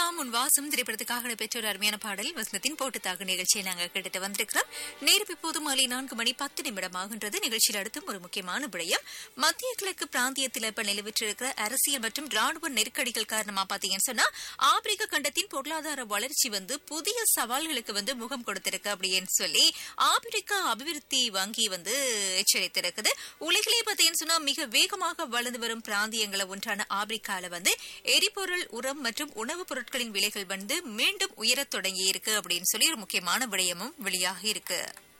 எல்லாம் உன் வாசம் திரைப்படத்துக்காக பெற்ற ஒரு அருமையான பாடல் வசனத்தின் போட்டுத்தாக நிகழ்ச்சியை நாங்கள் கேட்டுட்டு வந்திருக்கிறோம் நேரம் இப்போது மாலை நான்கு மணி பத்து நிமிடம் ஆகின்றது நிகழ்ச்சியில் அடுத்தும் ஒரு முக்கியமான விடயம் மத்திய கிழக்கு பிராந்தியத்தில் இப்ப நிலவிற்றிருக்கிற அரசியல் மற்றும் ராணுவ நெருக்கடிகள் காரணமா பாத்தீங்கன்னு சொன்னா ஆப்பிரிக்க கண்டத்தின் பொருளாதார வளர்ச்சி வந்து புதிய சவால்களுக்கு வந்து முகம் கொடுத்திருக்கு அப்படின்னு சொல்லி ஆப்பிரிக்கா அபிவிருத்தி வங்கி வந்து எச்சரித்திருக்குது உலகிலே பாத்தீங்கன்னு சொன்னா மிக வேகமாக வளர்ந்து வரும் பிராந்தியங்களை ஒன்றான ஆப்பிரிக்கால வந்து எரிபொருள் உரம் மற்றும் உணவுப் பொருட்களின் விலைகள் வந்து மீண்டும் உயரத் தொடங்கி இருக்கு அப்படின்னு சொல்லி ஒரு முக்கியமான விடயமும் வெளியாகி இருக்கு